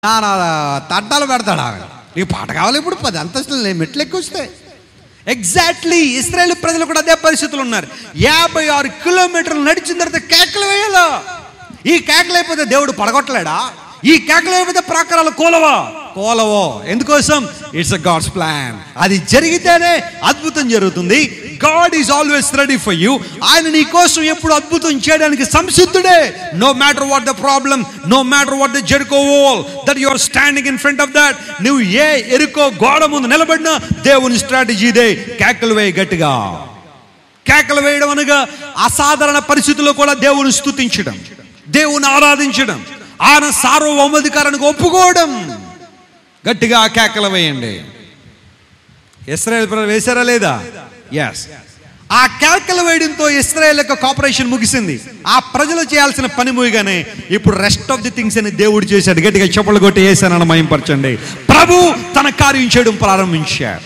నా నా తడ్డాలు పెడతాడు ఆమె నీకు పాట కావాలి ఇప్పుడు పది అంతస్తులు నేను మెట్లు ఎక్కువ వస్తాయి ఎగ్జాక్ట్లీ ఇస్రాయేల్ ప్రజలు కూడా అదే పరిస్థితులు ఉన్నారు యాభై ఆరు కిలోమీటర్లు నడిచిన తర్వాత కేకలు వేయాలా ఈ కేకలు అయిపోతే దేవుడు పడగొట్టలేడా ఈ కేకలు అయిపోతే ప్రాకారాలు కోలవా కోలవో ఎందుకోసం ఇట్స్ అ గాడ్స్ ప్లాన్ అది జరిగితేనే అద్భుతం జరుగుతుంది God is always ready for you ఆయన నీ కోసం ఎప్పుడు అద్భుతం చేయడానికి సంసిద్ధుడే no matter what the problem no matter what the Jericho wall that you are standing in front of that నువ్వు ఏ ఎరుకో గోడ ముందు నిలబడినా దేవుని స్ట్రాటజీ ఇదే కేకలు వేయి గట్టిగా కేకలు వేయడం అనగా అసాధారణ పరిస్థితుల్లో కూడా దేవుని స్తుతించడం దేవుని ఆరాధించడం ఆయన సార్వభౌమాధికారానికి ఒప్పుకోవడం గట్టిగా కేకలు వేయండి ఇస్రాయేల్ ప్రజలు వేశారా లేదా ఎస్ ఆ కేకలు వేయడంతో ఇస్రాయేల్ యొక్క కాపరేషన్ ముగిసింది ఆ ప్రజలు చేయాల్సిన పని ముగిగానే ఇప్పుడు రెస్ట్ ఆఫ్ ది థింగ్స్ అని దేవుడు చేశాడు గట్టిగా చెప్పులు కొట్టి వేసానని మయంపరచండి ప్రభు తన కార్యం చేయడం ప్రారంభించాడు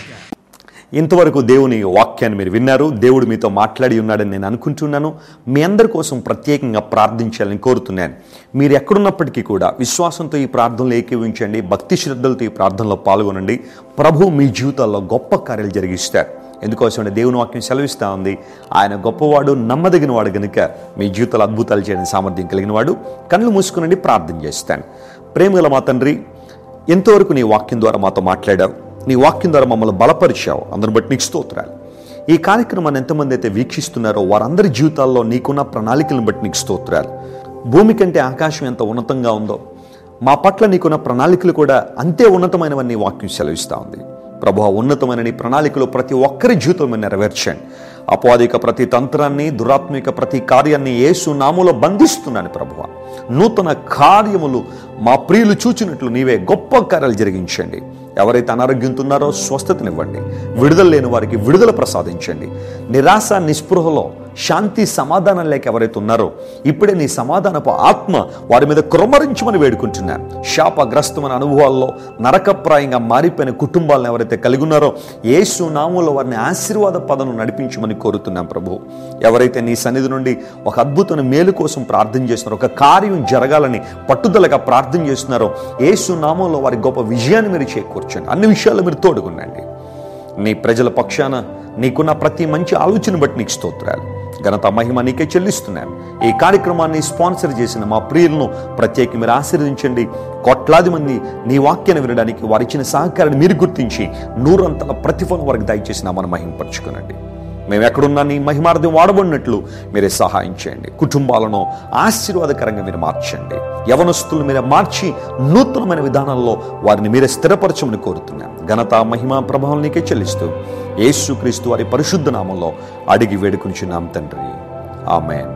ఇంతవరకు దేవుని వాక్యాన్ని మీరు విన్నారు దేవుడు మీతో మాట్లాడి ఉన్నాడని నేను అనుకుంటున్నాను మీ అందరి కోసం ప్రత్యేకంగా ప్రార్థించాలని కోరుతున్నాను మీరు ఎక్కడున్నప్పటికీ కూడా విశ్వాసంతో ఈ ప్రార్థనలు ఏకీవించండి భక్తి శ్రద్ధలతో ఈ ప్రార్థనలో పాల్గొనండి ప్రభు మీ జీవితాల్లో గొప్ప కార్యాలు జరిగిస్తారు ఎందుకోసం అంటే దేవుని వాక్యం సెలవిస్తూ ఉంది ఆయన గొప్పవాడు నమ్మదగిన వాడు గనుక మీ జీవితాలు అద్భుతాలు చేయడానికి సామర్థ్యం కలిగిన వాడు కళ్ళు మూసుకునండి ప్రార్థన చేస్తాను ప్రేమగల మా తండ్రి ఎంతవరకు నీ వాక్యం ద్వారా మాతో మాట్లాడావు నీ వాక్యం ద్వారా మమ్మల్ని బలపరిచావు అందరిని బట్టి నీకు స్తోత్రాలు ఈ కార్యక్రమాన్ని ఎంతమంది అయితే వీక్షిస్తున్నారో వారందరి జీవితాల్లో నీకున్న ప్రణాళికలను బట్టి నీకు స్తోత్రాలు భూమి కంటే ఆకాశం ఎంత ఉన్నతంగా ఉందో మా పట్ల నీకున్న ప్రణాళికలు కూడా అంతే ఉన్నతమైనవని నీ వాక్యం సెలవిస్తూ ఉంది ప్రభు ఆ ఉన్నతమైన నీ ప్రణాళికలు ప్రతి ఒక్కరి జీవితంలో నెరవేర్చండి అపవాదిక ప్రతి తంత్రాన్ని దురాత్మిక ప్రతి కార్యాన్ని యేసు నాములో బంధిస్తున్నాను ప్రభువ నూతన కార్యములు మా ప్రియులు చూచినట్లు నీవే గొప్ప కార్యాలు జరిగించండి ఎవరైతే అనారోగ్యంతో ఉన్నారో స్వస్థతనివ్వండి విడుదల లేని వారికి విడుదల ప్రసాదించండి నిరాశ నిస్పృహలో శాంతి సమాధానం లేక ఎవరైతే ఉన్నారో ఇప్పుడే నీ సమాధానపు ఆత్మ వారి మీద కురమరించమని వేడుకుంటున్నాను శాపగ్రస్తమైన అనుభవాల్లో నరకప్రాయంగా మారిపోయిన కుటుంబాలను ఎవరైతే కలిగి ఉన్నారో యేసు నామంలో వారిని ఆశీర్వాద పదను నడిపించమని కోరుతున్నాం ప్రభు ఎవరైతే నీ సన్నిధి నుండి ఒక అద్భుతమైన మేలు కోసం ప్రార్థన చేస్తున్నారో ఒక కార్యం జరగాలని పట్టుదలగా ప్రార్థన చేస్తున్నారో యేసు నామంలో వారి గొప్ప విజయాన్ని మీరు చేకూర్చండి అన్ని విషయాలు మీరు తోడుకునండి నీ ప్రజల పక్షాన నీకున్న ప్రతి మంచి ఆలోచన బట్టి నీకు స్తోత్రాలు ఘనత మహిమ నీకే చెల్లిస్తున్నాను ఈ కార్యక్రమాన్ని స్పాన్సర్ చేసిన మా ప్రియులను ప్రత్యేక మీరు ఆశీర్వదించండి కోట్లాది మంది నీ వాక్యాన్ని వినడానికి వారిచ్చిన సహకారాన్ని మీరు గుర్తించి నూరంతల ప్రతిఫలం వారికి దయచేసి నామను మహింపరచుకునండి మేము ఎక్కడున్నా నీ మహిమార్థం వాడబడినట్లు మీరే సహాయం చేయండి కుటుంబాలను ఆశీర్వాదకరంగా మీరు మార్చండి యవనస్తులు మీరే మార్చి నూతనమైన విధానంలో వారిని మీరే స్థిరపరచమని కోరుతున్నాం ఘనత మహిమ ప్రభావం నీకే చెల్లిస్తూ యేసుక్రీస్తు వారి పరిశుద్ధ నామంలో అడిగి వేడుకుంటున్నాం తండ్రి ఆమెన్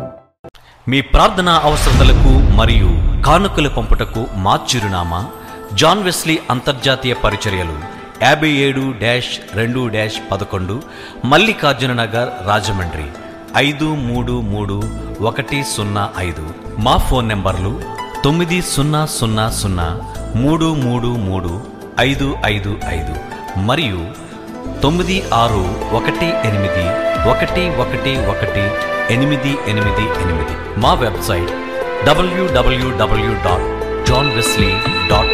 మీ ప్రార్థనా అవసరతలకు మరియు కానుకల పంపుటకు మా చిరునామా జాన్ వెస్లీ అంతర్జాతీయ పరిచర్యలు యాభై ఏడు డాష్ రెండు డాష్ పదకొండు మల్లికార్జున నగర్ రాజమండ్రి ఐదు మూడు మూడు ఒకటి సున్నా ఐదు మా ఫోన్ నెంబర్లు తొమ్మిది సున్నా సున్నా సున్నా మూడు మూడు మూడు ఐదు ఐదు ఐదు మరియు తొమ్మిది ఆరు ఒకటి ఎనిమిది ఒకటి ఒకటి ఒకటి ఎనిమిది ఎనిమిది ఎనిమిది మా website W W W dot John Wesley dot